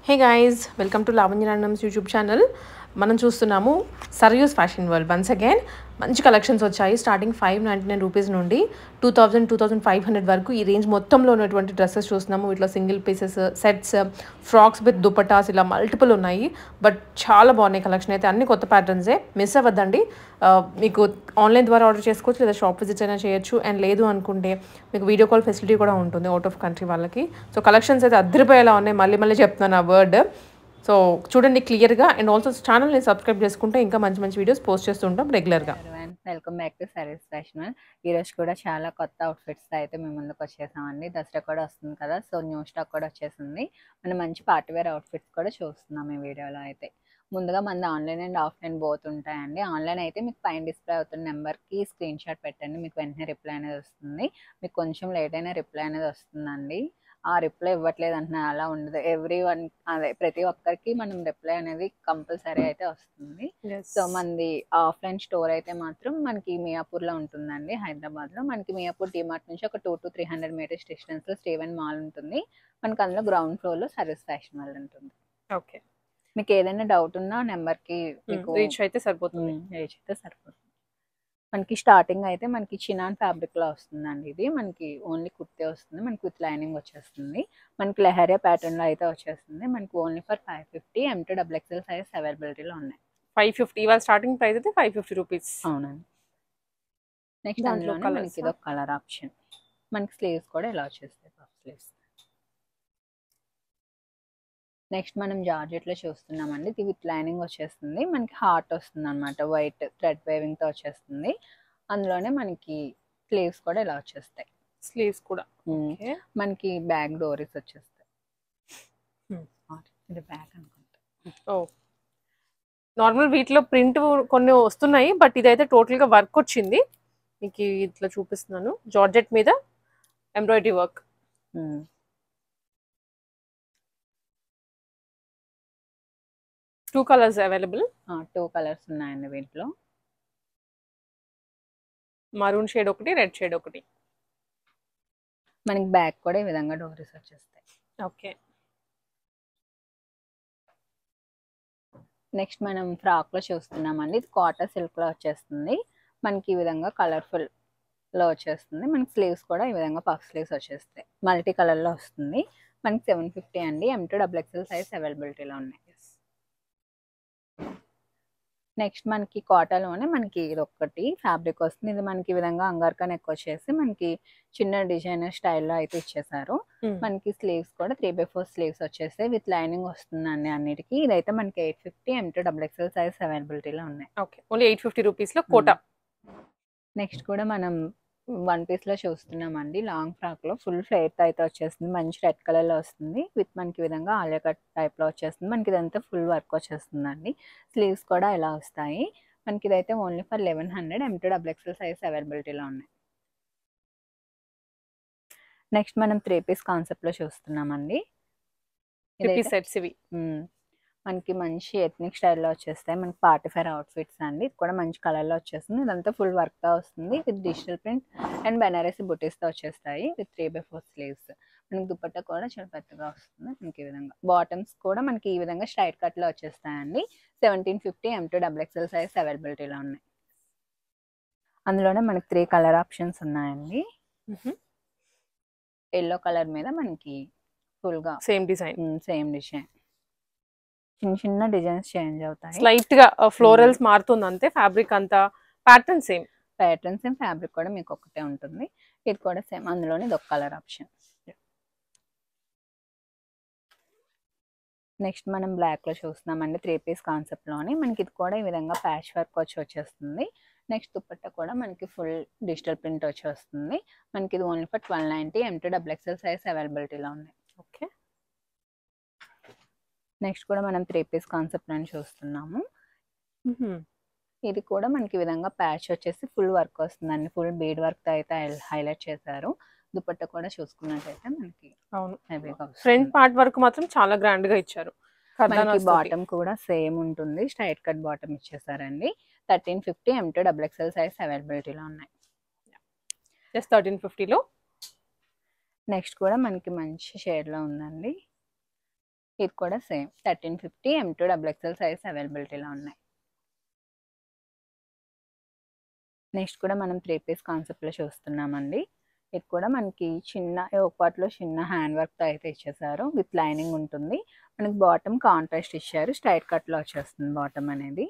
Hey guys welcome to Lavanya Rangam's YouTube channel మనం చూస్తున్నాము సర్యూస్ ఫ్యాషన్ వరల్డ్ వన్స్ అగైన్ మంచి కలెక్షన్స్ వచ్చాయి starting five ninety nine rupees నుండి two thousand two thousand five hundred వరకు ఈ రేంజ్ మొత్తంలో ఉన్నటువంటి డ్రెస్సెస్ చూస్తున్నాము ఇట్లా single pieces sets frocks with dupattas ఇలా మల్టిపుల్ ఉన్నాయి బట్ చాలా బాగున్నాయి కలెక్షన్ అయితే అన్ని కొత్త ప్యాటర్న్సే మిస్ అవ్వద్దండి ఆ, మీకు ఆన్లైన్ ద్వారా ఆర్డర్ చేసుకోవచ్చు లేదా షాప్ విజిట్ అయినా చేయొచ్చు అండ్ లేదు అనుకుంటే మీకు వీడియో కాల్ ఫెసిలిటీ కూడా ఉంటుంది అవుట్ ఆఫ్ కంట్రీ వాళ్ళకి సో కలెక్షన్స్ అయితే అద్దరిపోయేలా ఉన్నాయి మళ్ళీ మళ్ళీ చెప్తున్నాను ఆ వర్డ్ సో చూడండి క్లియర్గా అండ్ ఆల్సో ఛానల్ని సబ్స్క్రైబ్ చేసుకుంటే ఇంకా మంచి మంచి వీడియోస్ పోస్ట్ చేస్తుంటాం రెగ్యులర్గా welcome back to service fashion ఈ రోజు కూడా చాలా కొత్త అవుట్ఫిట్స్ అయితే మేము ముందుకు వచ్చేసామండి దసరా కూడా వస్తుంది కదా సో న్యూ స్టాక్ కూడా వచ్చేసింది మనం మంచి పార్టీ వేర్ అవుట్ఫిట్స్ కూడా చూస్తున్నాం ఈ వీడియోలో అయితే ముందుగా మన ఆన్లైన్ అండ్ ఆఫ్లైన్ బోత్ ఉంటాయండి ఆన్లైన్ అయితే మీకు పైన డిస్ప్లే అవుతున్న నెంబర్కి స్క్రీన్ షాట్ పెట్టండి మీకు వెంటనే రిప్లై అనేది వస్తుంది మీకు కొంచెం లేట్ అయినా రిప్లై అనేది వస్తుందండి ఆ రిప్లై ఇవ్వట్లేదు అంటున్నా అలా ఉండదు ఎవ్రీ వన్ అదే ప్రతి ఒక్కరికి మనం రిప్లై అనేది కంపల్సరీ అయితే వస్తుంది సో మనది ఆఫ్లైన్ స్టోర్ అయితే మాత్రం మనకి మియాపూర్ లో ఉంటుందండి హైదరాబాద్ లో మనకి మియాపూర్ డిమార్ట్ నుంచి ఒక two to three hundred meters distance లో స్టీవెన్ మాల్ ఉంటుంది మనకి అందులో గ్రౌండ్ ఫ్లోర్ లో సర్వీస్ ఫ్యాషన్ మాల్ ఉంటుంది ఓకే మీకు ఏదైనా డౌట్ ఉన్నా నెంబర్ కి మీకు రీచ్ అయితే సరిపోతుంది రీచ్ అయితే సరిపోతుంది మనకి స్టార్టింగ్ అయితే మనకి చినాన్ ఫ్యాబ్రిక్ లో వస్తుందండి ఇది మనకి ఓన్లీ కుర్తే వస్తుంది మనకి విత్ లైనింగ్ వచ్చేస్తుంది మనకి లెహరియా ప్యాటర్న్ లో అయితే వచ్చేస్తుంది మనకి only for five fifty M to double XL size అవైలబిలిటీలో ఉన్నాయి ఫైవ్ ఫిఫ్టీ ఇవాళ స్టార్టింగ్ ప్రైస్ అయితే ఫైవ్ ఫిఫ్టీ రూపీస్ అవునండి నెక్స్ట్ దాంట్లో అందులో colours మనకి ఇదొక కలర్ ఆప్షన్ మనకి స్లీవ్స్ కూడా ఇలా వచ్చేస్తాయి పఫ్ స్లీవ్స్ నెక్స్ట్ మనం జార్జెట్ లో చూస్తున్నామండి ఇది విత్ లైనింగ్ వచ్చేస్తుంది మనకి హార్ట్ వస్తుంది అనమాట వైట్ థ్రెడ్ వేవింగ్ తో వచ్చేస్తుంది అందులోనే మనకి స్లీవ్స్ కూడా ఇలా వచ్చేస్తాయి స్లీవ్స్ కూడా ఉమ్, ఓకే మనకి బ్యాగ్ డోరీస్ వచ్చేస్తాయి Hmm. Or ఇది బ్యాగ్ అనుకుంటా ఓ నార్మల్ వీటిలో ప్రింట్ కొన్ని వస్తున్నాయి బట్ ఇదైతే టోటల్ గా వర్క్ వచ్చింది మీకు ఇట్లా చూపిస్తున్నాను జార్జెట్ మీద embroidery work um. Two colours available two colours ఉన్నాయండి వీటిలో మరూన్ షేడ్ ఒకటి రెడ్ షేడ్ ఒకటి మనకి బ్యాగ్ కూడా ఈ విధంగా డోరీస్ వచ్చేస్తాయి ఓకే నెక్స్ట్ మనం ఫ్రాక్ లో చూస్తున్నామండి ఇది కాటన్ సిల్క్ లో వచ్చేస్తుంది మనకి ఈ విధంగా కలర్ఫుల్ లో వచ్చేస్తుంది మనకి స్లీవ్స్ కూడా ఈ విధంగా పఫ్ స్లీవ్స్ వచ్చేస్తాయి మల్టీ కలర్ లో వస్తుంది మనకి సెవెన్ ఫిఫ్టీ అండి M to double XL size అవైలబిలిటీలో ఉన్నాయి నెక్స్ట్ మనకి కాటన్లోనే మనకి ఇది ఒక్కటి ఫ్యాబ్రిక్ వస్తుంది ఇది మనకి ఈ విధంగా అంగర్కా నెక్ వచ్చేసి మనకి చిన్న డిజైనర్ స్టైల్లో అయితే ఇచ్చేసారు మనకి స్లీవ్స్ కూడా త్రీ బై ఫోర్ స్లీవ్స్ వచ్చేస్తాయి విత్ లైనింగ్ వస్తుందండి అన్నిటికీ ఇదైతే మనకి eight fifty M to double XL size అవైలబిలిటీలో ఉన్నాయి okay only eight fifty rupees లో కోటా నెక్స్ట్ కూడా మనం వన్ పీస్ లో చూస్తున్నామండి లాంగ్ ఫ్రాక్ లో ఫుల్ ఫ్లేట్ అయితే వచ్చేస్తుంది మంచి రెడ్ కలర్ లో వస్తుంది విత్ మనకి ఈ విధంగా ఆలియా కట్ టైప్ లో వచ్చేస్తుంది మనకి ఇదంతా ఫుల్ వర్క్ వచ్చేస్తుందండి స్లీవ్స్ కూడా ఇలా వస్తాయి మనకి ఇదైతే only for eleven hundred M to double XL size అవైలబిలిటీలో ఉన్నాయి నెక్స్ట్ మనం త్రీ పీస్ కాన్సెప్ట్ లో చూస్తున్నామండి ఇదైతే సెట్స్ ఇవి మ్మ్. మనకి మంచి ఎథ్నిక్ స్టైల్లో వచ్చేస్తాయి మనకి పార్టీ ఫైర్ అవుట్ఫిట్స్ అండి ఇది కూడా మంచి కలర్లో వచ్చేస్తుంది ఇదంతా ఫుల్ వర్క్తో వస్తుంది with digital print and Banarasi బుటీస్తో వచ్చేస్తాయి with three by four sleeves మనకి దుపట్టా కూడా చాలా పెద్దగా వస్తుంది మనకి ఈ విధంగా బాటమ్స్ కూడా మనకి ఈ విధంగా స్ట్రైట్ కట్లో వచ్చేస్తాయండి seventeen fifty M to double XL size అవైలబిలిటీలో ఉన్నాయి అందులోనే మనకి త్రీ కలర్ ఆప్షన్స్ ఉన్నాయండి ఎల్లో కలర్ మీద మనకి ఫుల్గా సేమ్ డిజైన్ సేమ్ డిజైన్ చిన్న చిన్న డిజైన్స్ చేంజ్ అవుతాయి స్లైట్ గా ఫ్లోరల్స్ మారుతుంది అంతే ఫ్యాబ్రిక్ అంతా pattern same patterns and fabric కూడా మీకు ఒకటే ఉంటుంది ఇది కూడా సేమ్ అందులోనే ఇది ఒక కలర్ ఆప్షన్ నెక్స్ట్ మనం బ్లాక్ లో చూస్తున్నామండి త్రీ పీస్ కాన్సెప్ట్ లోని మనకి ఇది కూడా ఈ విధంగా ప్యాచ్ వర్క్ వచ్చి వచ్చేస్తుంది నెక్స్ట్ దుపట్టా కూడా మనకి ఫుల్ డిజిటల్ ప్రింట్ వచ్చి వస్తుంది మనకి ఇది only for twelve ninety M to double XL size అవైలబిలిటీలో ఉన్నాయి ఓకే నెక్స్ట్ కూడా మనం త్రీ పీస్ కాన్సెప్ట్ అని చూస్తున్నాము ఇది కూడా మనకి ఈ విధంగా ప్యాచ్ వచ్చేసి ఫుల్ వర్క్ వస్తుందండి ఫుల్ బీడ్ వర్క్ అయితే హైలైట్ చేశారు దుపట్టా కూడా చూసుకున్నట్టయితే మనకి అవును హెవీగా ఫ్రంట్ పార్ట్ వరకు మాత్రం చాలా గ్రాండ్ గా ఇచ్చారు మనకి కర్దానాస్ తోటి. బాటమ్ కూడా సేమ్ ఉంటుంది స్ట్రైట్ కట్ బాటమ్ ఇచ్చేసారండి thirteen fifty M to double XL size అవైలబిలిటీలో ఉన్నాయి జస్ట్ థర్టీన్ ఫిఫ్టీలో నెక్స్ట్ కూడా మనకి మంచి షేడ్ లో ఉందండి ఇది కూడా same thirteen fifty M to double XL size అవైలబిలిటీలో ఉన్నాయి నెక్స్ట్ కూడా మనం త్రీ పీస్ కాన్సెప్ట్లో చూస్తున్నామండి ఇది కూడా మనకి చిన్న ఒక పార్ట్లో చిన్న హ్యాండ్ వర్క్తో అయితే ఇచ్చేసారు విత్ లైనింగ్ ఉంటుంది మనకి బాటమ్ కాంట్రాస్ట్ ఇచ్చారు స్ట్రైట్ కట్లో వచ్చేస్తుంది బాటమ్ అనేది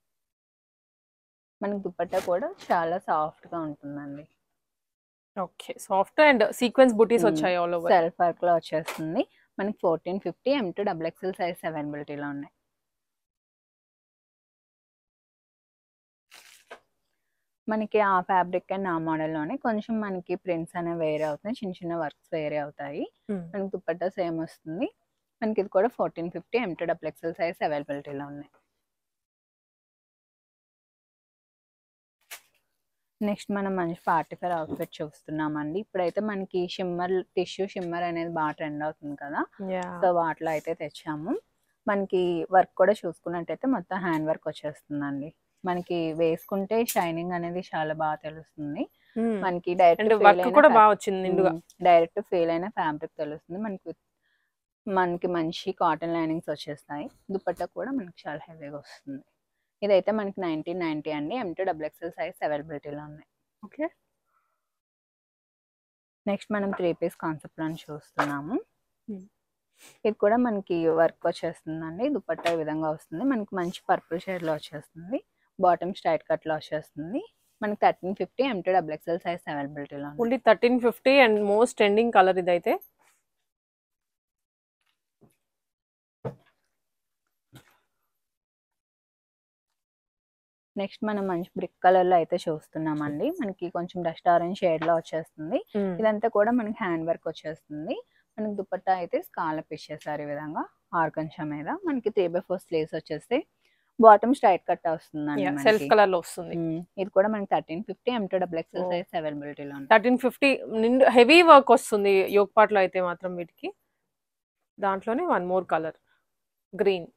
మనకి దుపట్టా కూడా చాలా సాఫ్ట్గా ఉంటుందండి ఓకే సాఫ్ట్ అండ్ సీక్వెన్స్ బుటీస్ Hmm. వచ్చాయి ఆల్ ఓవర్ సెల్ఫ్ వర్క్లో వచ్చేస్తుంది మనకి fourteen fifty M to double XL size అవైలబిలిటీలో ఉన్నాయి మనకి ఆ ఫ్యాబ్రిక్ అండ్ ఆ మోడల్లోనే కొంచెం మనకి ప్రింట్స్ అనేవి వేరే అవుతాయి చిన్న చిన్న వర్క్స్ వేరే అవుతాయి మనకి దుపట్టా సేమ్ వస్తుంది మనకి ఇది కూడా fourteen fifty M to double XL size అవైలబిలిటీలో ఉన్నాయి నెక్స్ట్ మనం మంచి పార్టీ ఫేర్ అవుట్ఫిట్ చూస్తున్నామండి ఇప్పుడైతే మనకి షిమ్మర్ టిష్యూ షిమ్మర్ అనేది బాగా ట్రెండ్ అవుతుంది కదా సో వాటిలో అయితే తెచ్చాము మనకి వర్క్ కూడా చూసుకున్నట్టయితే మొత్తం హ్యాండ్ వర్క్ వచ్చేస్తుందండి మనకి వేసుకుంటే షైనింగ్ అనేది చాలా బాగా తెలుస్తుంది మనకి అండ్ డైరెక్ట్ వర్క్ కూడా బాగా వచ్చింది నిండుగా డైరెక్ట్ ఫీల్ అయిన ఫ్యాబ్రిక్ తెలుస్తుంది మనకి మనకి మంచి కాటన్ లైనింగ్స్ వచ్చేస్తాయి దుపట్టా కూడా మనకి చాలా హెవీగా వస్తుంది ఇదైతే మనకి నైన్టీన్ నైన్టీ అండి M to double XL size అవైలబిలిటీలో ఉన్నాయి ఓకే నెక్స్ట్ మనం త్రీ పీస్ కాన్సెప్ట్ లో చూస్తున్నాము Hmm. ఇది కూడా మనకి వర్క్ వచ్చేస్తుందండి దుపట్టా ఈ విధంగా వస్తుంది మనకి మంచి పర్పుల్ షేడ్ లో వచ్చేస్తుంది బాటమ్ స్ట్రైట్ కట్ లో వచ్చేస్తుంది మనకి thirteen fifty M to double XL size అవైలబిలిటీలో ఉంది only thirteen fifty and most trending colour ఇదైతే నెక్స్ట్ మనం మంచి బ్రిక్ కలర్ లో అయితే చూస్తున్నామండి మనకి కొంచెం డస్ట్ ఆరెంజ్ షేడ్ లో వచ్చేస్తుంది ఇదంతా కూడా మనకి హ్యాండ్ వర్క్ వచ్చేస్తుంది మనకి దుపట్టా అయితే స్కాలప్ ఇచ్చేసారు ఈ విధంగా ఆర్గన్షా మీద మనకి త్రీ బై ఫోర్ స్లీవ్స్ వచ్చేస్తే బాటమ్ స్ట్రైట్ కట్ వస్తుందండి సెల్ఫ్ మనకి. కలర్ లో వస్తుంది ఉమ్, ఇది కూడా మనకి thirteen fifty M to double XL Oh. Size అవైలబిలిటీలో ఉంది థర్టీన్ ఫిఫ్టీ నిండు హెవీ వర్క్ వస్తుంది యోగ్ పార్ట్ లో అయితే మాత్రం వీటికి దాంట్లోనే one more colour green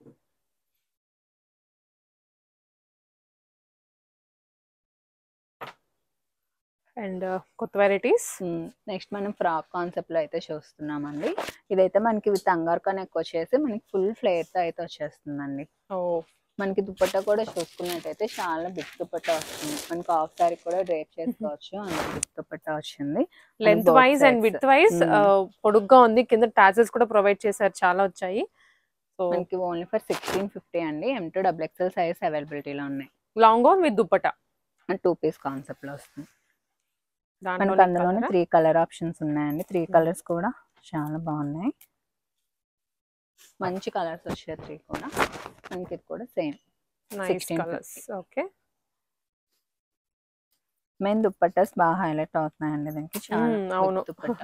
and కొత్త వెరైటీస్ నెక్స్ట్ మనం ఫ్రాక్ కాన్సెప్ట్ లో అయితే చూస్తున్నామండి ఇదైతే మనకి విత్ అంగార్ కనెక్ వచ్చేసి మనకి ఫుల్ ఫ్లేర్ తో అయితే వచ్చేస్తుందండి ఓ మనకి దుపట్టా కూడా చూసుకున్నట్టయితే చాలా బిగ్ దుపట్టా వస్తుంది మనకి హాఫ్ సారీ కూడా డ్రేప్ చేసుకోవచ్చు అంత బిగ్ దుపట్టా వచ్చింది length both wise and sides. With wise Mm. పొడుగ్గా ఉంది కింద టాచెస్ కూడా ప్రొవైడ్ చేశారు చాలా వచ్చాయి సో మనకి ఓన్లీ ఫర్ సిక్స్టీన్ ఫిఫ్టీ అండి M to double XL size అవైలబిలిటీలో ఉన్నాయి long on with dupatta two piece concept లో వస్తుంది మనకి దాంట్లో అందులోనే త్రీ కలర్ ఆప్షన్స్ ఉన్నాయండి త్రీ కలర్స్ కూడా చాలా బాగున్నాయి మంచి కలర్స్ వచ్చాయి త్రీ కూడా మనకి ఇది కూడా same nice 1650. Colours okay main dupattas బాగా హైలైట్ అవుతున్నాయండి దీనికి చాలా Mm, big అవును. Dupatta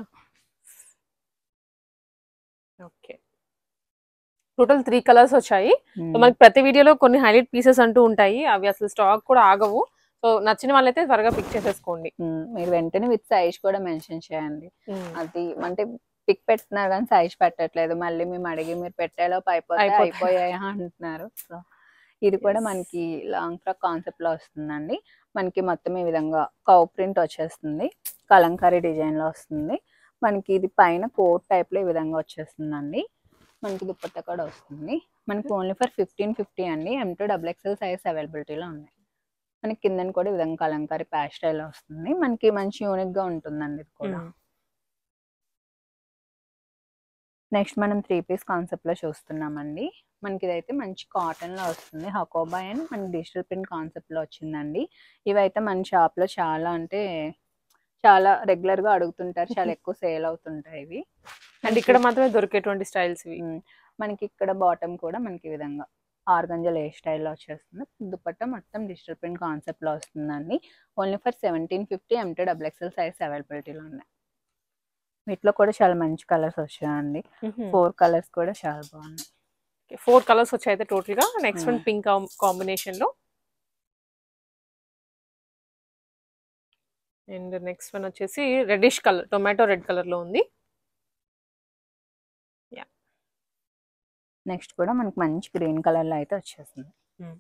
okay total three colours వచ్చాయి Mm. సో మనకి ప్రతి వీడియోలో కొన్ని హైలైట్ పీసెస్ అంటూ ఉంటాయి అవి అసలు స్టాక్ కూడా ఆగవు సో నచ్చిన వాళ్ళైతే త్వరగా పిక్ చేసేసుకోండి Mm, మీరు వెంటనే విత్ సైజ్ కూడా మెన్షన్ చేయండి అది అంటే పిక్ పెడుతున్నారు కానీ సైజ్ పెట్టట్లేదు మళ్ళీ మేము అడిగి మీరు పెట్టేలోపు అయిపోతే అయిపోతాయి. అయిపోయాయా అంటున్నారు సో ఇది కూడా మనకి లాంగ్ ఫ్రాక్ కాన్సెప్ట్ లో వస్తుందండి మనకి మొత్తం ఈ విధంగా కౌ ప్రింట్ వచ్చేస్తుంది కలంకారీ డిజైన్ లో వస్తుంది మనకి ఇది పైన కోట్ టైప్ లో ఈ విధంగా వచ్చేస్తుందండి మనకి దుపట్టా కూడా వస్తుంది మనకి ఓన్లీ ఫర్ ఫిఫ్టీన్ ఫిఫ్టీ అండి M to double XL size అవైలబిలిటీలో ఉన్నాయి మనకి కింద కూడా ఈ విధంగా కలంకారీ ప్యాచ్ స్టైల్ వస్తుంది మనకి మంచి యూనిక్ గా ఉంటుందండి ఇది కూడా నెక్స్ట్ మనం త్రీ పీస్ కాన్సెప్ట్ లో చూస్తున్నామండి మనకి ఇదైతే మంచి కాటన్ లో వస్తుంది హకోబా అండ్ మనకి డిజిటల్ ప్రింట్ కాన్సెప్ట్ లో వచ్చిందండి ఇవైతే మన షాప్ లో చాలా అంటే చాలా రెగ్యులర్ గా అడుగుతుంటారు చాలా ఎక్కువ సేల్ అవుతుంటాయి ఇవి అండ్ ఇక్కడ మాత్రమే దొరికేటువంటి స్టైల్స్ ఇవి ఉమ్, మనకి ఇక్కడ బాటమ్ కూడా మనకి ఈ విధంగా ఆర్గంజల్ ఏ స్టైల్లో వచ్చేస్తుంది దుపట్టా మొత్తం డిజిటల్ ప్రింట్ కాన్సెప్ట్ లో వస్తుందండి only for seventeen fifty M to double XL size అవైలబిలిటీలో ఉన్నాయి వీటిలో కూడా చాలా మంచి కలర్స్ వచ్చాయండి ఫోర్ కలర్స్ కూడా చాలా బాగున్నాయి ఫోర్ కలర్స్ వచ్చాయి అయితే టోటల్ గా next one Hmm. Pink combination లో అండ్ నెక్స్ట్ వన్ వచ్చేసి reddish colour tomato red colour లో ఉంది నెక్స్ట్ కూడా మనకి మంచి గ్రీన్ కలర్ లో అయితే వచ్చేసింది Hmm.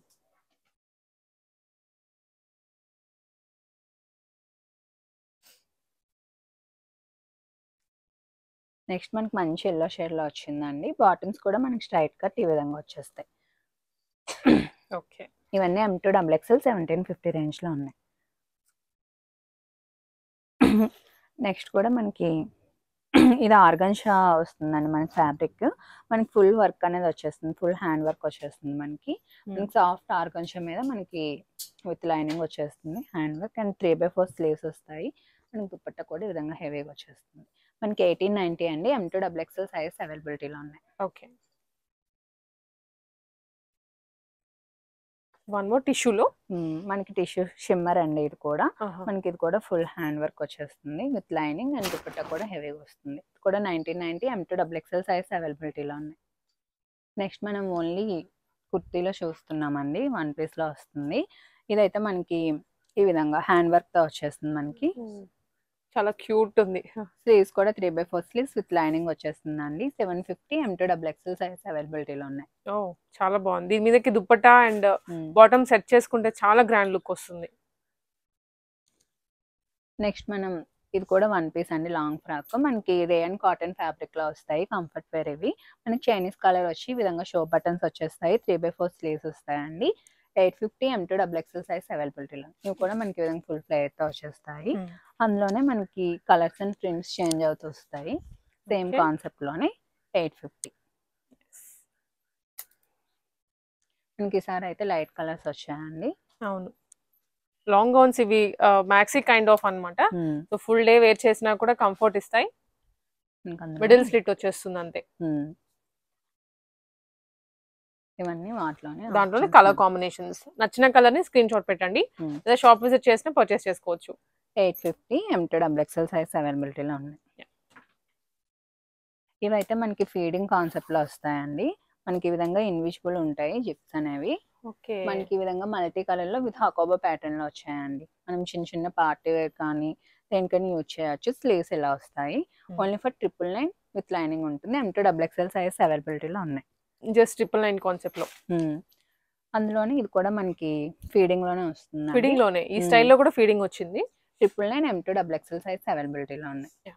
నెక్స్ట్ మనకి మంచి ఎల్లో షేడ్ లో వచ్చిందండి బాటమ్స్ కూడా మనకి స్ట్రైట్ కట్ ఈ విధంగా వచ్చేస్తాయి ఓకే ఇవన్నీ M to double XL seventeen fifty range లో ఉన్నాయి నెక్స్ట్ కూడా మనకి ఇది ఆర్గన్షా వస్తుందండి మనకి ఫ్యాబ్రిక్ మనకి ఫుల్ వర్క్ అనేది వచ్చేస్తుంది ఫుల్ హ్యాండ్ వర్క్ వచ్చేస్తుంది మనకి మనకి సాఫ్ట్ ఆర్గన్షా మీద మనకి విత్ లైనింగ్ వచ్చేస్తుంది hand work and three by four sleeves వస్తాయి మనకి దుపట్ట కూడా ఈ విధంగా హెవీగా వచ్చేస్తుంది మనకి ఎయిటీన్ నైన్టీ అండి M to double XL size అవైలబిలిటీలో ఉన్నాయి ఓకే వన్ మోర్ టిష్యూలో మ్మ్. మనకి టిష్యూ షిమ్మర్ అండి ఇది కూడా మనకి ఇది కూడా ఫుల్ హ్యాండ్ వర్క్ వచ్చేస్తుంది విత్ లైనింగ్ అండ్ దుపట్టా కూడా హెవీగా వస్తుంది ఇది కూడా nineteen ninety M to double XL size అవైలబిలిటీలో ఉన్నాయి నెక్స్ట్ మనం ఓన్లీ కుర్తీలో చూస్తున్నామండి వన్ పీస్లో వస్తుంది ఇదైతే మనకి ఈ విధంగా హ్యాండ్ వర్క్తో వచ్చేస్తుంది మనకి చాలా క్యూట్ ఉంది స్లీవ్స్ కూడా three by four sleeves with lining వచ్చేస్తుందండి seven fifty M to double XL size అవైలబిలిటీలో ఉన్నాయి ఓ చాలా బాగుంది దీని మీదకి దుప్పటా అండ్ బాటమ్ సెట్ చేసుకుంటే చాలా గ్రాండ్ లుక్ వస్తుంది నెక్స్ట్ మనం ఇది కూడా వన్ పీస్ అండి లాంగ్ ఫ్రాక్ మనకి రేయన్ కాటన్ ఫ్యాబ్రిక్ లో వస్తాయి కంఫర్ట్ వేర్ ఇవి మనకి చైనీస్ కలర్ వచ్చి ఈ విధంగా షో బటన్స్ వచ్చేస్తాయి త్రీ బై ఫోర్ స్లీవ్స్ వస్తాయండి eight fifty M to double XL size అవైలబిలిటీలో ఇవి కూడా మనకి ఈ విధంగా ఫుల్ తో వచ్చేస్తాయి అందులోనే మనకి కలర్స్ అండ్ ప్రింట్స్ చేంజ్ అవుతూ వస్తాయి సేమ్ Okay. కాన్సెప్ట్ లోనే ఎయిట్ ఫిఫ్టీ మనకి ఈసారి అయితే లైట్ కలర్స్ వచ్చాయండి అవును లాంగ్ గౌన్స్ ఇవి మ్యాక్సీ కైండ్ ఆఫ్ అన్నమాట Hmm. So full day wear చేసినా కూడా కంఫర్ట్ ఇస్తాయి మనకి అందులో- మిడిల్ స్లిట్ వచ్చేస్తుంది అంతే Hmm. ఇవన్నీ వాటిలోనే దాంట్లోనే options కలర్ ఉన్నాయి. కాంబినేషన్స్ నచ్చిన కలర్ ని స్క్రీన్ షాట్ పెట్టండి Hmm. లేదా షాప్ విజిట్ చేసినా పర్చేస్ చేసుకోవచ్చు eight fifty M to double XL size అవైలబిలిటీలో ఉన్నాయి Yeah. ఇవైతే మనకి ఫీడింగ్ కాన్సెప్ట్ లో వస్తాయండి మనకి ఈ విధంగా ఇన్విజిబుల్ ఉంటాయి జిప్స్ అనేవి ఓకే మనకి ఈ విధంగా మల్టీ కలర్ లో విత్ హకోబా ప్యాటర్న్ లో వచ్చాయండి మనం చిన్న చిన్న పార్టీ వేర్ కానీ దేనికైనా యూజ్ చేయొచ్చు స్లీవ్స్ ఇలా వస్తాయి Hmm. Only for triple nine with lining ఉంటుంది ఎంటూ డబుల్ ఎక్స్ఎల్ సైజ్ అవైలబిలిటీలో ఉన్నాయి జస్ట్ ట్రిపుల్ నైన్ కాన్సెప్ట్ లో Hmm. అందులోనే ఇది కూడా మనకి ఫీడింగ్ లోనే వస్తుంది ఫీడింగ్ లోనే ఈ Hmm. స్టైల్లో కూడా ఫీడింగ్ వచ్చింది triple nine M to double XL size అవైలబిలిటీలో ఉన్నాయి Yeah.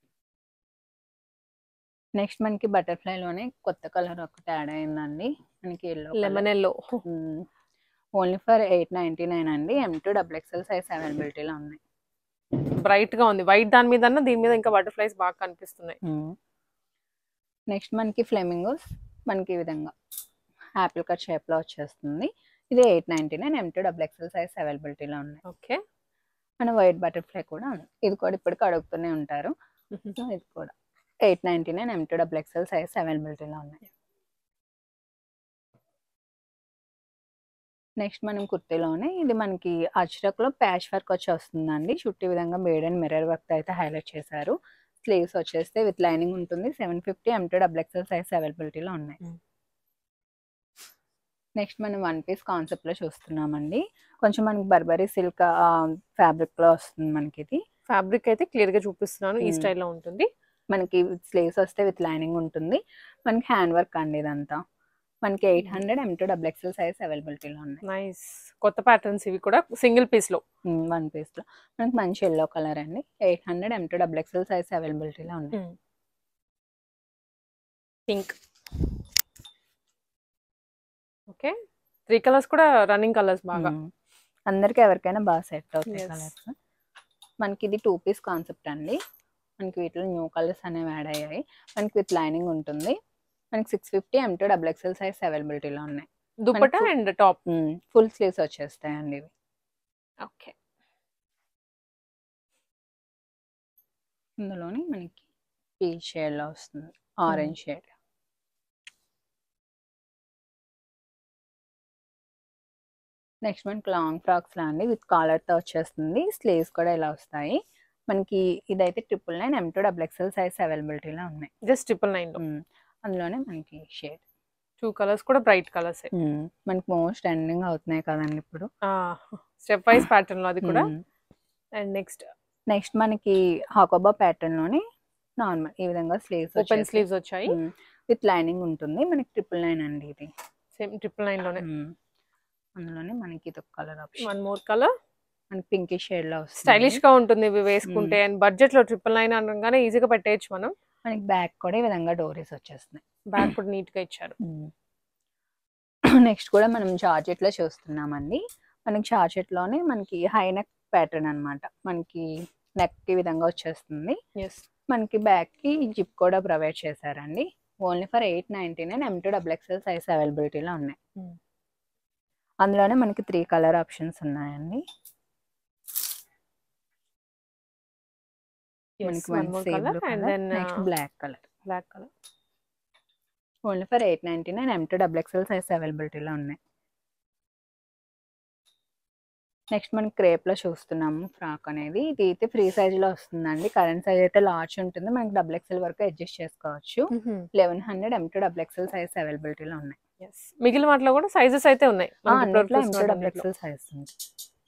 నెక్స్ట్ మనకి బటర్ఫ్లై లోనే కొత్త కలర్ ఒకటి యాడ్ అయిందండి మనకి yellow lemon yellow only for eight ninety nine అండి M to double XL size అవైలబిలిటీలో ఉన్నాయి బ్రైట్ గా ఉంది వైట్ దాని మీద దీని మీద ఇంకా బటర్ఫ్లైస్ బాగా కనిపిస్తున్నాయి నెక్స్ట్ మనకి ఫ్లెమింగోస్ మనకి ఈ విధంగా యాపిల్ కట్ షేప్ లో వచ్చేస్తుంది ఇది eight ninety nine M to double XL size అవైలబిలిటీలో ఉన్నాయి ఓకే మన వైట్ బటర్ఫ్లై కూడా ఉంది ఇది కూడా ఇప్పటికి అడుగుతూనే ఉంటారు సో ఇది కూడా eight ninety nine M to double XL size అవైలబిలిటీలో ఉన్నాయి నెక్స్ట్ మనం కుర్తీలోనే ఇది మనకి అజ్రక్లో ప్యాచ్ వర్క్ వచ్చి వస్తుందండి చుట్టూ ఈ విధంగా మేడ్ అండ్ మిర్రర్ వర్క్ అయితే హైలైట్ చేశారు స్లీవ్స్ వచ్చేస్తే విత్ లైనింగ్ ఉంటుంది seven fifty M to double XL size అవైలబిలిటీలో ఉన్నాయి Mm. నెక్స్ట్ మనం వన్ పీస్ కాన్సెప్ట్ లో చూస్తున్నామండి కొంచెం మనకి బర్బరీ సిల్క్ ఫ్యాబ్రిక్ లో వస్తుంది మనకి ఇది ఫ్యాబ్రిక్ అయితే క్లియర్ గా చూపిస్తున్నాను ఈ Hmm. స్టైల్లో ఉంటుంది మనకి స్లీవ్స్ వస్తే విత్ లైనింగ్ ఉంటుంది మనకి హ్యాండ్ వర్క్ అండి ఇదంతా మనకి eight hundred M to double XL size అవైలబిలిటీలో ఉన్నాయి నైస్ కొత్త ప్యాటర్న్స్ ఇవి కూడా సింగిల్ పీస్ లో వన్ పీస్ లో మనకి మంచి ఎల్లో కలర్ అండి eight hundred M to double XL size అవైలబిలిటీలో ఉన్నాయి పింక్ ఓకే త్రీ కలర్స్ కూడా రన్నింగ్ కలర్స్ బాగా మ్మ్. అందరికి ఎవరికైనా బాగా సెట్ అవుతాయి Yes. కలర్స్ మనకి ఇది టూ పీస్ కాన్సెప్ట్ అండి మనకి వీటిలో న్యూ కలర్స్ అనేవి యాడ్ అయ్యాయి మనకి విత్ లైనింగ్ ఉంటుంది మనకి six fifty M to double XL size అవైలబిలిటీలో ఉన్నాయి దుపట్టా మనకు- అండ్ టాప్ ఫుల్ స్లీవ్స్ వచ్చేస్తాయండి ఇవి ఓకే ఇందులోని మనకి పీచ్ షేడ్ లో వస్తుంది ఆరెంజ్ షేడ్ నెక్స్ట్ మనకి లాంగ్ ఫ్రాక్స్ లా అండి విత్ కాలర్ తో వచ్చేస్తుంది స్లీవ్స్ కూడా ఇలా వస్తాయి మనకి ఇదైతే triple nine M to double XL size అవైలబిలిటీలో ఉన్నాయి జస్ట్ ట్రిపుల్ నైన్ లో మ్మ్. అందులోనే మనకి షేడ్ టూ కలర్స్ కూడా బ్రైట్ కలర్స్ మనకి మోస్ట్ ఎండింగ్ అవుతున్నాయి కదండి ఇప్పుడు స్టెప్ వైజ్ ప్యాటర్న్ లో అది కూడా అండ్ నెక్స్ట్ నెక్స్ట్ మనకి హాకోబా ప్యాటర్న్ లోనే నార్మల్ ఈ విధంగా స్లీవ్స్ ఓపెన్ స్లీవ్స్ వచ్చాయి విత్ లైనింగ్ ఉంటుంది మనకి ట్రిపుల్ నైన్ అండి ఇది సేమ్ ట్రిపుల్ నైన్ లోనే మ్మ్. అందులోనే మనకి ఇది ఒక colour option one more colour మనకి పింక్ షేడ్ లో వస్తుంది స్టైలిష్ గా ఉంటుంది ఇవి వేసుకుంటే అండ్ బడ్జెట్ లో ట్రిపుల్ నైన్ అనగానే ఈజీగా పెట్టేయచ్చు మనం మనకి బ్యాక్ కూడా ఈ విధంగా డోరీస్ వచ్చేస్తున్నాయి బ్యాక్ కూడా నీట్ గా ఇచ్చారు నెక్స్ట్ కూడా మనం జార్జెట్ లో చూస్తున్నామండి మనకి జార్జెట్ లోనే మనకి హై నెక్ ప్యాటర్న్ అన్నమాట మనకి నెక్ ఈ విధంగా వచ్చేస్తుంది ఎస్ మనకి బ్యాక్ కి జిప్ కూడా ప్రొవైడ్ చేశారండి only for eight ninety nine M to double XL size అవైలబిలిటీలో ఉన్నాయి Hmm. అందులోనే మనకి త్రీ కలర్ ఆప్షన్స్ ఉన్నాయండి మనకి one more colour and then next black colour black colour only for eight ninety nine M to double XL size అవైలబిలిటీలో ఉన్నాయి next మనం crepe లో చూస్తున్నాము ఫ్రాక్ అనేది ఇది అయితే ఫ్రీ సైజ్ లో వస్తుందండి కరెంట్ సైజ్ అయితే లార్జ్ ఉంటుంది మనకి డబుల్ ఎక్స్ఎల్ వరకు అడ్జస్ట్ చేసుకోవచ్చు eleven hundred M to double XL size అవైలబిలిటీలో ఉన్నాయి ఎస్ మిగిలిన వాటిలో కూడా సైజెస్ అయితే ఉన్నాయి ఆ, మనకి ఇప్పుడు అన్నిట్లో ఎం టూ చూస్తున్న డబుల్ వాటిలో. ఎక్స్ఎల్ సైజ్ ఉంది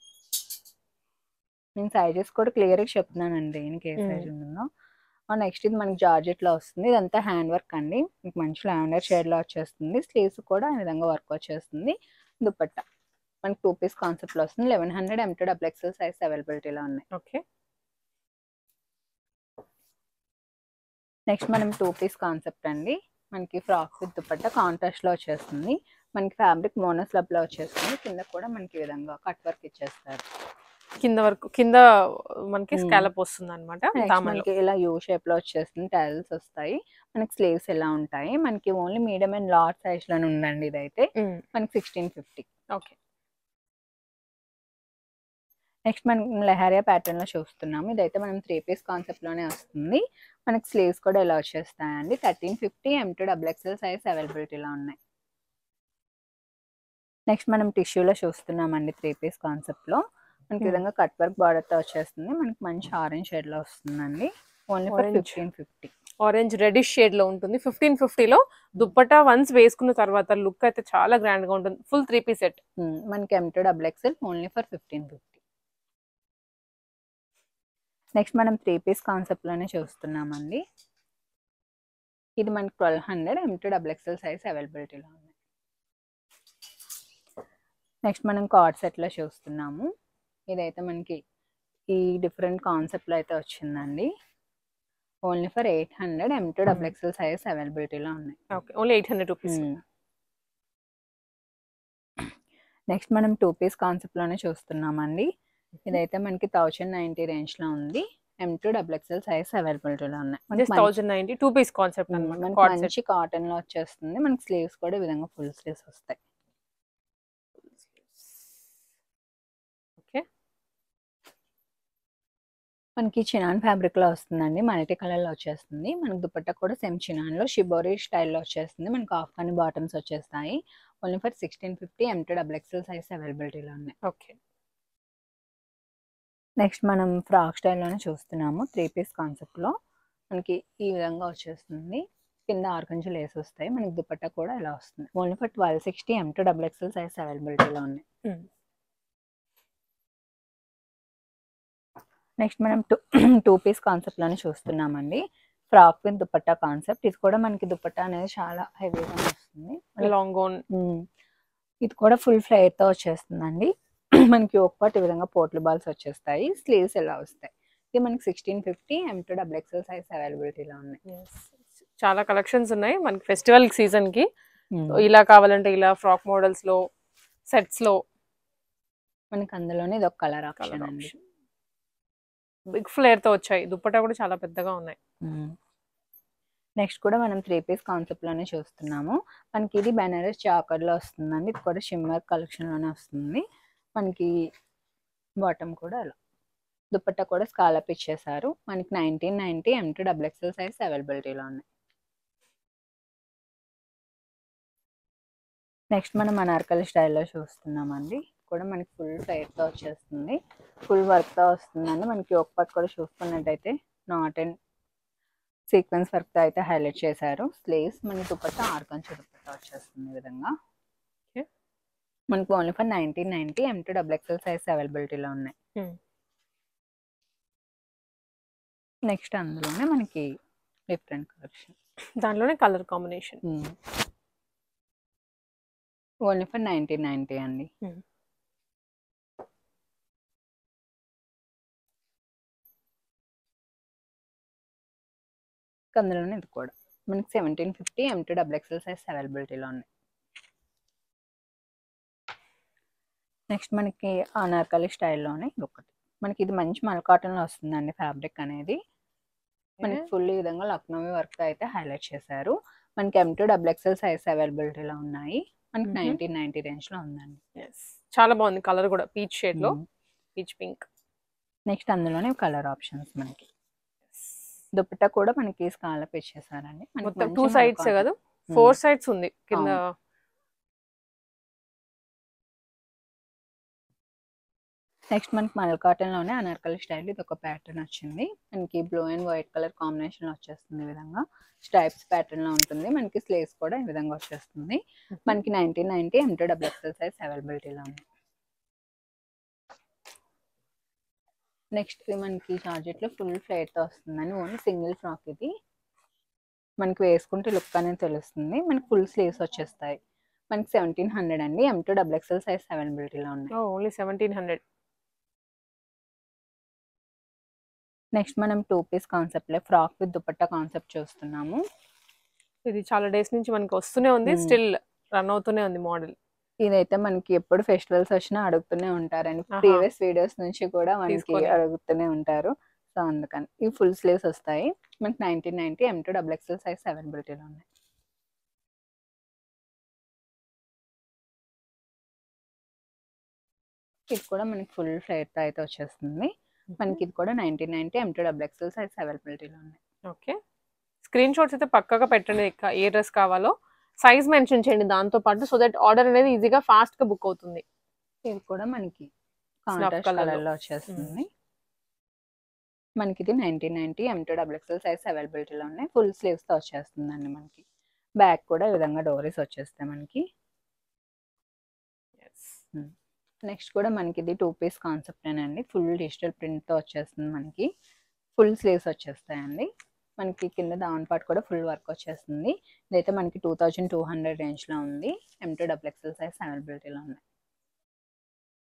నేను సైజెస్ కూడా క్లియర్ గా చెప్తున్నానండి దీనికి ఏ Hmm. సైజ్ ఉందో నెక్స్ట్ ఇది మనకి జార్జెట్ లో వస్తుంది ఇదంతా హ్యాండ్ వర్క్ అండి మీకు మంచి లావెండర్ షేడ్ లో వచ్చేస్తుంది స్లీవ్స్ కూడా ఈ విధంగా వర్క్ వచ్చేస్తుంది దుపట్టా మనకి టూ పీస్ కాన్సెప్ట్ లో వస్తుంది eleven hundred M to double XL size అవైలబిలిటీలో ఉన్నాయి ఓకే నెక్స్ట్ మనం టూ పీస్ కాన్సెప్ట్ అండి మనకి ఫ్రాక్ విత్ దుపట్టా కాంట్రాస్ట్ లో వచ్చేస్తుంది మనకి ఫ్యాబ్రిక్ మోనోస్లబ్ లో వచ్చేస్తుంది కింద కూడా మనకి ఈ విధంగా కట్ వర్క్ ఇచ్చేస్తారు కింద వరకు కింద మనకి Hmm. స్కాలప్ వస్తుంది అనమాట నెక్స్ట్ దామన్లో మనకి ఇలా యూ షేప్ లో వచ్చేస్తుంది టైల్స్ వస్తాయి మనకి స్లీవ్స్ ఇలా ఉంటాయి మనకి only medium and large size లోనే ఉందండి ఇదైతే మనకి సిక్స్టీన్ ఫిఫ్టీ ఓకే నెక్స్ట్ మనం లెహారియా ప్యాటర్న్ లో చూస్తున్నాము ఇదైతే మనం త్రీ పీస్ కాన్సెప్ట్ లోనే వస్తుంది మనకి స్లీవ్స్ కూడా ఇలా వచ్చేస్తాయండి thirteen fifty M to double XL size అవైలబిలిటీలో ఉన్నాయి నెక్స్ట్ మనం టిష్యూలో చూస్తున్నామండి త్రీ పీస్ కాన్సెప్ట్ లో మనకి ఈ Hmm. విధంగా కట్ వర్క్ బార్డర్ తో వచ్చేస్తుంది మనకి మంచి ఆరెంజ్ షేడ్ లో వస్తుందండి only for Orange. Fifteen fifty orange reddish shade లో ఉంటుంది ఫిఫ్టీన్ ఫిఫ్టీలో దుప్పటా వన్స్ వేసుకున్న తర్వాత లుక్ అయితే చాలా గ్రాండ్ గా ఉంటుంది ఫుల్ త్రీ పీస్ సెట్ మనకి M to double XL only for fifteen fifty next మనం త్రీ పీస్ కాన్సెప్ట్ లోనే చూస్తున్నామండి ఇది మనకి twelve hundred M to double XL size అవైలబిలిటీలో ఉంది నెక్స్ట్ మనం కార్డ్ సెట్ లో చూస్తున్నాము ఇదైతే మనకి ఈ డిఫరెంట్ కాన్సెప్ట్ లో అయితే వచ్చిందండి only for eight hundred M to double XL size అవైలబిలిటీలో ఉన్నాయి okay only eight hundred rupees next మనం టూ పీస్ కాన్సెప్ట్ లోనే చూస్తున్నామండి ఇదైతే మనకి థౌజండ్ నైన్టీ రేంజ్ లో ఉంది M to double XL size అవైలబిలిటీలో ఉన్నాయి మనకి జస్ట్ మంచి- thousand ninety two piece concept um, అనమాట మనకి కార్డ్ సెట్ మంచి కాటన్ లో వచ్చేస్తుంది మనకి స్లీవ్స్ కూడా ఈ విధంగా ఫుల్ స్లీవ్స్ వస్తాయి ఓకే మనకి చినాన్ ఫ్యాబ్రిక్ లో వస్తుందండి మల్టీ కలర్ లో వచ్చేస్తుంది మనకి దుపట్టా కూడా సేమ్ చినాన్ లో షిబోరి స్టైల్లో వచ్చేస్తుంది మనకి ఆఫ్ఘానీ బాటమ్స్ వచ్చేస్తాయి only for sixteen fifty M to double XL size అవైలబిలిటీలో ఉన్నాయి ఓకే నెక్స్ట్ మనం ఫ్రాక్ స్టైల్లోనే చూస్తున్నాము త్రీ పీస్ కాన్సెప్ట్లో మనకి ఈ విధంగా వచ్చేస్తుంది కింద ఆర్గంజు లేస్ వస్తాయి మనకి దుపట్టా కూడా ఇలా వస్తుంది only for twelve sixty M to double XL size అవైలబిలిటీలో ఉన్నాయి Hmm. నెక్స్ట్ మనం టూ టూ పీస్ కాన్సెప్ట్లోనే చూస్తున్నామండి ఫ్రాక్ విత్ దుపట్టా కాన్సెప్ట్ ఇది కూడా మనకి దుపట్టా అనేది చాలా హెవీగా వస్తుంది లాంగ్ గౌన్ ఉమ్. ఇది కూడా ఫుల్ తో వచ్చేస్తుందండి మనకి ఒక పాటు ఈ విధంగా పోట్ల బాల్స్ వచ్చేస్తాయి స్లీవ్స్ ఎలా వస్తాయి ఇది మనకి sixteen fifty M to double XL size అవైలబిలిటీలో ఉన్నాయి చాలా కలెక్షన్స్ ఉన్నాయి మనకి ఫెస్టివల్ సీజన్ కి So, ఇలా కావాలంటే ఇలా ఫ్రాక్ మోడల్స్ లో సెట్స్ లో మనకి అందులోనే ఇది ఒక కలర్ ఆప్షన్ కలర్ అండి బిగ్ ఫ్లేర్ తో వచ్చాయి దుప్పటా కూడా చాలా పెద్దగా ఉన్నాయి నెక్స్ట్ కూడా మనం త్రీ పీస్ కాన్సెప్ట్ లోనే చూస్తున్నాము మనకి ఇది బెనారస్ చాకర్ లో వస్తుందండి ఇది కూడా షిమ్మర్ కలెక్షన్ లోనే వస్తుంది మనకి బాటమ్ కూడా అలా దుపట్టా కూడా స్కాలప్ ఇచ్చేసారు మనకి nineteen ninety M to double XL size అవైలబిలిటీలో ఉన్నాయి నెక్స్ట్ మనం అనార్కలి స్టైల్లో చూస్తున్నామండి కూడా మనకి ఫుల్ తో వచ్చేస్తుంది ఫుల్ వర్క్తో వస్తుందండి మనకి ఒక పట్టు కూడా చూసుకున్నట్టయితే నాట్ అండ్ సీక్వెన్స్ వర్క్తో అయితే హైలైట్ చేశారు స్లీవ్స్ మనకి దుపట్టా ఆర్కంచు దుపట్టా వచ్చేస్తుంది ఈ విధంగా Okay. మనకి only for nineteen ninety M to double XL size అవైలబిలిటీలో ఉన్నాయి Hmm. నెక్స్ట్ అందులోనే మనకి డిఫరెంట్ కలెక్షన్ దాంట్లోనే colour combination only for nineteen ninety అండి Hmm. అందులోనే ఇది కూడా మనకి seventeen fifty M to double XL size అవైలబిలిటీలో ఉన్నాయి నెక్స్ట్ మనకి అనార్కలి స్టైల్లోనే ఇది ఒకటి మనకి ఇది మంచి మల్ కాటన్లో వస్తుందండి ఫ్యాబ్రిక్ అనేది మనకి ఫుల్ ఈ విధంగా లక్నోవి వర్క్ అయితే హైలైట్ చేశారు మనకి M to double XL size అవైలబిలిటీలో ఉన్నాయి మనకి Mhm. నైన్టీన్ నైన్టీ రేంజ్లో ఉందండి Yes. చాలా బాగుంది కలర్ కూడా పీచ్ షేడ్ లో పీచ్ పింక్ నెక్స్ట్ అందులోనే కలర్ ఆప్షన్స్ మనకి దుపట్టా కూడా మనకి స్కాలప్ ఇచ్చేసారండి మనకి మొత్తం మంచి టూ మల్ సైడ్స్ కాటన్. కదా ఫోర్ సైడ్స్ ఉంది కింద నెక్స్ట్ మనకి మల్ కాటన్ లోనే అనార్కలి స్టైల్ ఇది ఒక ప్యాటర్న్ వచ్చింది మనకి blue and white colour combination వచ్చేస్తుంది ఈ విధంగా స్ట్రైప్స్ ప్యాటర్న్ లో ఉంటుంది మనకి స్లేస్ కూడా ఈ విధంగా వచ్చేస్తుంది మనకి nineteen ninety M to double XL size అవైలబిలిటీలో ఉంది నెక్స్ట్ ఇది మనకి జార్జెట్ లో ఫుల్ ఫ్లేట్ తో వస్తుందని ఓన్లీ సింగిల్ ఫ్రాక్ ఇది మనకి వేసుకుంటే లుక్ అనేది తెలుస్తుంది మనకి ఫుల్ స్లీవ్స్ వచ్చేస్తాయి మనకి సెవెంటీన్ హండ్రెడ్ అండి M to double XL size అవైలబిలిటీలో ఉన్నాయి ఓన్లీ సెవెంటీన్ హండ్రెడ్ నెక్స్ట్ మనం టూ పీస్ కాన్సెప్ట్ లో ఫ్రాక్ విత్ దుపట్టా కాన్సెప్ట్ చూస్తున్నాము ఇది చాలా డేస్ నుంచి మనకి వస్తూనే ఉంది Hmm. స్టిల్ రన్ అవుతూనే ఉంది మోడల్ ఇదైతే మనకి ఎప్పుడు ఫెస్టివల్స్ వచ్చినా అడుగుతూనే ఉంటారండి ఆహా. ప్రీవియస్ వీడియోస్ నుంచి కూడా మనకి తీసుకొని. అడుగుతూనే ఉంటారు సో అందుకని ఇవి ఫుల్ స్లీవ్స్ వస్తాయి మనకి nineteen ninety M to double XL size అవైలబిలిటీలో ఉన్నాయి ఇది కూడా మనకి ఫుల్ ఫ్లేట్ అయితే వచ్చేస్తుంది మనకి ఇది కూడా nineteen ninety M to double XL size అవైలబిలిటీలో ఉన్నాయి ఓకే స్క్రీన్ షాట్స్ అయితే పక్కగా పెట్టండి ఇక ఏ డ్రెస్ కావాలో సైజ్ మెన్షన్ చేయండి దాంతో పాటు సో దట్ ఆర్డర్ అనేది ఈజీగా ఫాస్ట్ గా బుక్ అవుతుంది ఇది కూడా మనకి Snuff కాంట్రాస్ట్ colour లో. కలర్ లో వచ్చేస్తుంది మనకి ఇది nineteen ninety M to double XL size అవైలబిలిటీలో ఉన్నాయి ఫుల్ స్లీవ్స్ తో వచ్చేస్తుందండి మనకి బ్యాక్ కూడా ఈ విధంగా డోరీస్ వచ్చేస్తాయి మనకి నెక్స్ట్ కూడా మనకి ఇది టూ పీస్ కాన్సెప్ట్ అండి ఫుల్ డిజిటల్ ప్రింట్ తో వచ్చేస్తుంది మనకి ఫుల్ స్లీవ్స్ వచ్చేస్తాయండి మనకి కింద దావన్ పార్ట్ కూడా ఫుల్ వర్క్ వచ్చేస్తుంది ఇదైతే మనకి two thousand two hundred range లో ఉంది M to double XL size అవైలబిలిటీలో ఉన్నాయి